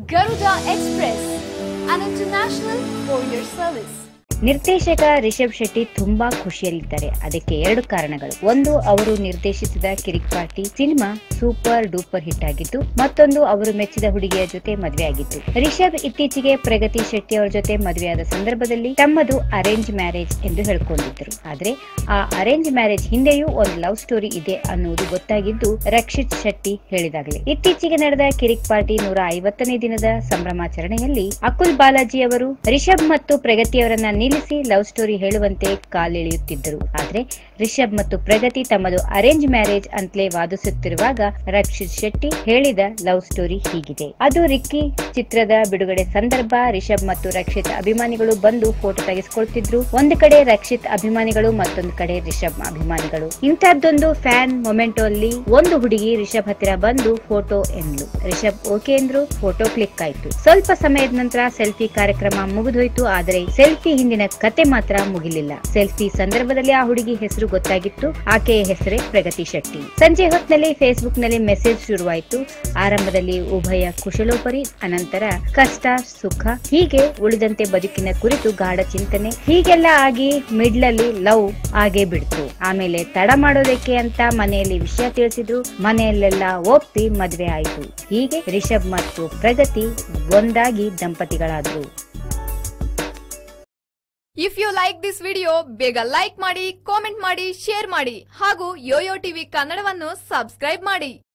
Garuda Express, an international courier service. ನಿರ್ದೇಶಕ ರಿಷಬ್ ಶೆಟ್ಟಿ ತುಂಬಾ ಖುಷಿಯಲ್ಲಿದ್ದಾರೆ ಅದಕ್ಕೆ ಎರಡು ಕಾರಣಗಳು ಒಂದು ಅವರು ನಿರ್ದೇಶಿಸಿದ Kirik Party cinema super duper hit ಆಗಿತ್ತು ಮತ್ತೊಂದು ಅವರು ಮೆಚ್ಚಿದ ಹುಡುಗಿಯ ಜೊತೆ ಮದುವೆ ಆಗಿತ್ತು ರಿಷಬ್ ಇತ್ತೀಚೆಗೆ ಪ್ರಗತಿ ಶೆಟ್ಟಿ ಅವರ ಜೊತೆ ಮದುವೆಯಾದ ಸಂದರ್ಭದಲ್ಲಿ ತಮ್ಮದು ಅರೇಂಜ್ ಮ್ಯಾರೇಜ್ ಎಂದು ಹೇಳ್ಕೊಂಡಿದ್ದರು ಆದ್ರೆ ಆ ಅರೇಂಜ್ ಮ್ಯಾರೇಜ್ ಹಿಂದೆಯೂ ಒಂದು ಲವ್ ಸ್ಟೋರಿ ಇದೆ ಅನ್ನುವುದು ಗೊತ್ತಾಗಿದ್ದು ರಕ್ಷಿತ್ ಶೆಟ್ಟಿ ಹೇಳಿದಾಗಲೇ ಇತ್ತೀಚೆಗೆ ನಡೆದ ಕಿರಿಕ್ ಪಾರ್ಟಿ ನೂರ ಐವತ್ತನೇ ದಿನದ ಸಂಭ್ರಮಾಚರಣೆಯಲ್ಲಿ ಅಕುಲ್ ಬಾಲಾಜಿ ಅವರು ರಿಷಬ್ ಮತ್ತು ಪ್ರಗತಿಯವರನ್ನ ನಿಲ್ಲಿಸಿ ಲವ್ ಸ್ಟೋರಿ ಹೇಳುವಂತೆ ಕಾಲೆಳೆಯುತ್ತಿದ್ದರು ಆದ್ರೆ ರಿಷಬ್ ಮತ್ತು ಪ್ರಗತಿ ತಮ್ಮದು ಅರೇಂಜ್ ಮ್ಯಾರೇಜ್ ಅಂತಲೇ ವಾದಿಸುತ್ತಿರುವಾಗ ರಕ್ಷಿತ್ ಶೆಟ್ಟಿ ಹೇಳಿದ ಲವ್ ಸ್ಟೋರಿ ಹೀಗಿದೆ ಅದು ರಿಕ್ಕಿ ಚಿತ್ರದ ಬಿಡುಗಡೆ ಸಂದರ್ಭ ರಿಷಬ್ ಮತ್ತು ರಕ್ಷಿತ್ ಅಭಿಮಾನಿಗಳು ಬಂದು ಫೋಟೋ ತೆಗೆಸಿಕೊಳ್ತಿದ್ರು ಒಂದು ಕಡೆ ರಕ್ಷಿತ್ ಅಭಿಮಾನಿಗಳು ಮತ್ತೊಂದು ಕಡೆ ರಿಷಬ್ ಅಭಿಮಾನಿಗಳು ಇಂತಹದ್ದೊಂದು ಫ್ಯಾನ್ ಮೊಮೆಂಟೋ ಅಲ್ಲಿ ಒಂದು ಹುಡುಗಿ ರಿಷಬ್ ಹತ್ತಿರ ಬಂದು ಫೋಟೋ ಎಂದ್ಲು ರಿಷಬ್ ಓಕೆ ಎಂದ್ರು ಫೋಟೋ ಕ್ಲಿಕ್ ಆಯ್ತು ಸ್ವಲ್ಪ ಸಮಯದ ನಂತರ ಸೆಲ್ಫಿ ಕಾರ್ಯಕ್ರಮ ಮುಗಿದೋಯ್ತು ಆದರೆ ಸೆಲ್ಫಿ ಹಿಂದಿನ ಕತೆ ಮಾತ್ರ ಮುಗಿಲಿಲ್ಲ ಸೆಲ್ಫಿ ಸಂದರ್ಭದಲ್ಲಿ ಆ ಹುಡುಗಿ ಹೆಸರು ಗೊತ್ತಾಗಿತ್ತು ಆಕೆಯ ಹೆಸರೇ ಪ್ರಗತಿ ಶೆಟ್ಟಿ ಸಂಜೆ ಹೊತ್ತಿನಲ್ಲಿ ಫೇಸ್ಬುಕ್ ನಲ್ಲಿ ಮೆಸೇಜ್ ಶುರುವಾಯಿತು ಆರಂಭದಲ್ಲಿ ಉಭಯ ಕುಶಲೋಪರಿ ಅನಂತರ ಕಷ್ಟ ಸುಖ ಹೀಗೆ ಉಳಿದಂತೆ ಬದುಕಿನ ಕುರಿತು ಗಾಢ ಚಿಂತನೆ ಹೀಗೆಲ್ಲ ಆಗಿ ಮಿಡ್ಲಲ್ಲಿ ಲವ್ ಆಗೇ ಬಿಡ್ತು ಆಮೇಲೆ ತಡ ಮಾಡೋದಕ್ಕೆ ಅಂತ ಮನೆಯಲ್ಲಿ ವಿಷಯ ತಿಳಿಸಿದ್ರು ಮನೆಯಲ್ಲೆಲ್ಲ ಒಪ್ಪಿ ಮದ್ವೆ ಆಯ್ತು ಹೀಗೆ ರಿಷಬ್ ಮತ್ತು ಪ್ರಗತಿ ಒಂದಾಗಿ ದಂಪತಿಗಳಾದ್ರು if you like this video ಬೇಗ ಲೈಕ್ ಮಾಡಿ ಕಾಮೆಂಟ್ ಮಾಡಿ ಶೇರ್ ಮಾಡಿ ಹಾಗೂ ಯೋಯೋ ಟಿವಿ ಕನ್ನಡವನ್ನು ಸಬ್ಸ್ಕ್ರೈಬ್ ಮಾಡಿ